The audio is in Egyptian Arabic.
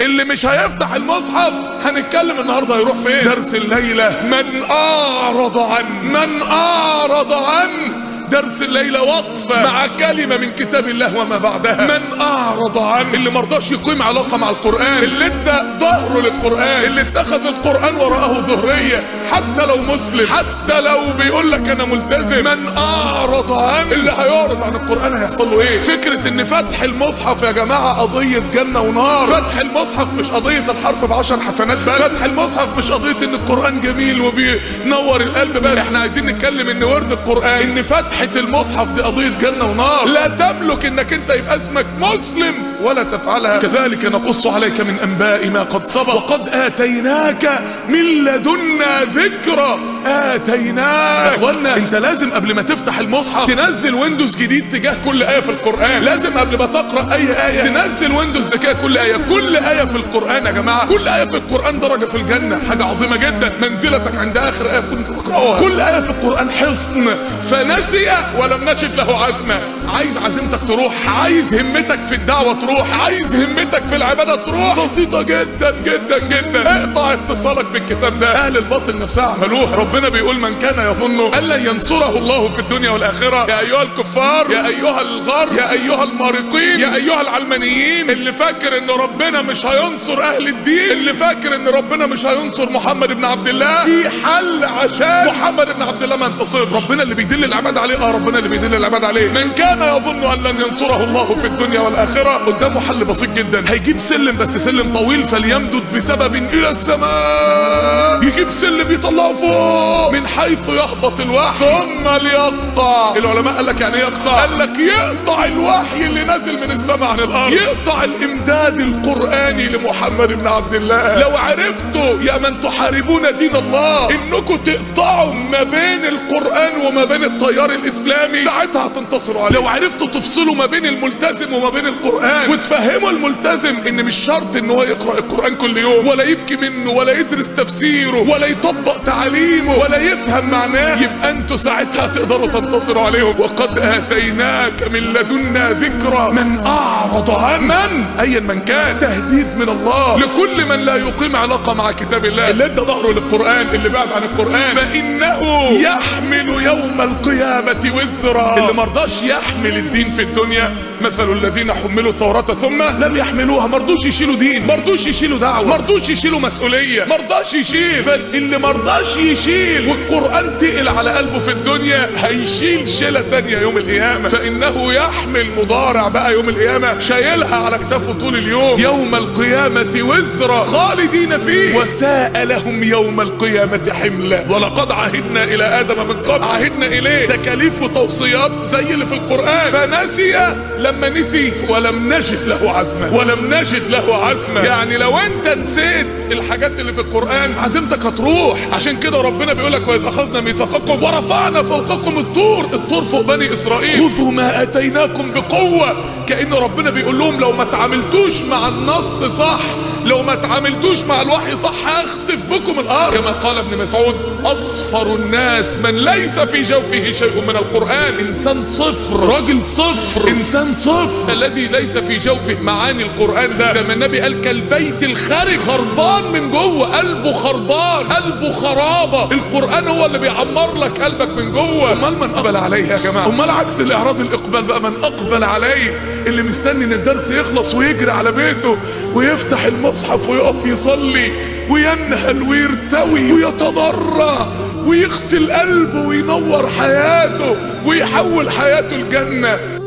اللي مش هيفتح المصحف هنتكلم النهارده هيروح فين درس الليله من اعرض عن من اعرض عن درس الليلة وقفة مع كلمة من كتاب الله وما بعدها من أعرض عنه اللي مرضاش يقيم علاقة مع القرآن اللي ادى ظهره للقرآن اللي اتخذ القرآن وراءه ظهرية حتى لو مسلم حتى لو بيقول لك أنا ملتزم من أعرض عنه اللي هيعرض عن القرآن هيحصل له إيه فكرة إن فتح المصحف يا جماعة قضية جنة ونار فتح المصحف مش قضية الحرف بعشر حسنات بس فتح المصحف مش قضية إن القرآن جميل وبينور القلب بس احنا عايزين نتكلم إن ورد القرآن إن فتح فتحة المصحف دي قضية جنة ونار لا تملك انك انت يبقى اسمك مسلم ولا تفعلها كذلك نقص عليك من انباء ما قد سبق وقد اتيناك من لدنا ذكرى اتيناك اخوانا انت لازم قبل ما تفتح المصحف تنزل ويندوز جديد تجاه كل ايه في القران لازم قبل ما تقرا اي ايه تنزل ويندوز تجاه كل ايه كل ايه في القران يا جماعه كل ايه في القران درجه في الجنه حاجه عظيمه جدا منزلتك عند اخر ايه كنت تقراها كل ايه في القران حصن فنسي ولم نشف له عزمه عايز عزيمتك تروح عايز همتك في الدعوه تروح عايز همتك في العباده تروح بسيطه جدا جدا جدا اقطع اتصالك بالكتاب ده اهل الباطل نفسها عملوها ربنا بيقول من كان يظن ان لن ينصره الله في الدنيا والاخره يا ايها الكفار يا ايها الغر يا ايها المارقين يا ايها العلمانيين اللي فاكر ان ربنا مش هينصر اهل الدين اللي فاكر ان ربنا مش هينصر محمد بن عبد الله في حل عشان محمد بن عبد الله ما ينتصرش ربنا اللي بيدل العباد عليه اه ربنا اللي بيدل العباد عليه من كان يظن ان لن ينصره الله في الدنيا والاخره قدامه حل بسيط جدا هيجيب سلم بس سلم طويل فليمدد بسبب الى السماء يجيب سلم يطلعه فوق من حيث يهبط الوحي ثم ليقطع العلماء قال لك يعني ايه يقطع قال لك يقطع الوحي اللي نازل من السماء عن الارض يقطع الامداد القراني لمحمد بن عبد الله لو عرفتوا يا من تحاربون دين الله انكم تقطعوا ما بين القران وما بين التيار الاسلامي ساعتها هتنتصروا عليه لو عرفتوا تفصلوا ما بين الملتزم وما بين القران وتفهموا الملتزم ان مش شرط ان هو يقرا القران كل يوم ولا يبكي منه ولا يدرس تفسيره ولا يطبق تعاليمه ولا يفهم معناه يبقى انتوا ساعتها تقدروا تنتصروا عليهم وقد اتيناك من لدنا ذكرى من اعرض عن من ايا من كان تهديد من الله لكل من لا يقيم علاقه مع كتاب الله اللي ادى ظهره للقران اللي بعد عن القران فانه يحمل يوم القيامه وزرا اللي مرضاش يحمل الدين في الدنيا مثل الذين حملوا التوراة ثم لم يحملوها مرضوش يشيلوا دين مرضوش يشيلوا دعوة مرضوش يشيلوا مسؤولية مرضاش يشيل فاللي مرضاش يشيل والقرآن تقل على قلبه في الدنيا هيشيل شيلة تانية يوم القيامة فإنه يحمل مضارع بقى يوم القيامة شايلها على كتافه طول اليوم يوم القيامة وزرا خالدين فيه وساء لهم يوم القيامة حملا ولقد عهدنا إلى آدم من قبل عهدنا إليه تكاليف وتوصيات زي اللي في القرآن فنسي لما نسي ولم نجد له عزمة ولم نجد له عزمة يعني لو انت نسيت الحاجات اللي في القرآن عزمتك هتروح عشان كده ربنا بيقول لك وإذ أخذنا ميثاقكم ورفعنا فوقكم الطور الطور فوق بني إسرائيل خذوا ما أتيناكم بقوة كأن ربنا بيقول لهم لو ما تعاملتوش مع النص صح لو ما تعاملتوش مع الوحي صح هخسف بكم الارض كما قال ابن مسعود اصفر الناس من ليس في جوفه شيء من القران انسان صفر راجل صفر انسان صفر الذي ليس في جوفه معاني القران ده زي ما النبي قال كالبيت الخارج خربان من جوه قلبه خربان قلبه خرابه القران هو اللي بيعمر لك قلبك من جوه امال من اقبل عليه يا جماعه امال عكس الاعراض الاقبال بقى من اقبل عليه اللي مستني ان الدرس يخلص ويجري على بيته ويفتح المصحف ويقف يصلي وينهل ويرتوي ويتضرع ويغسل قلبه وينور حياته ويحول حياته الجنه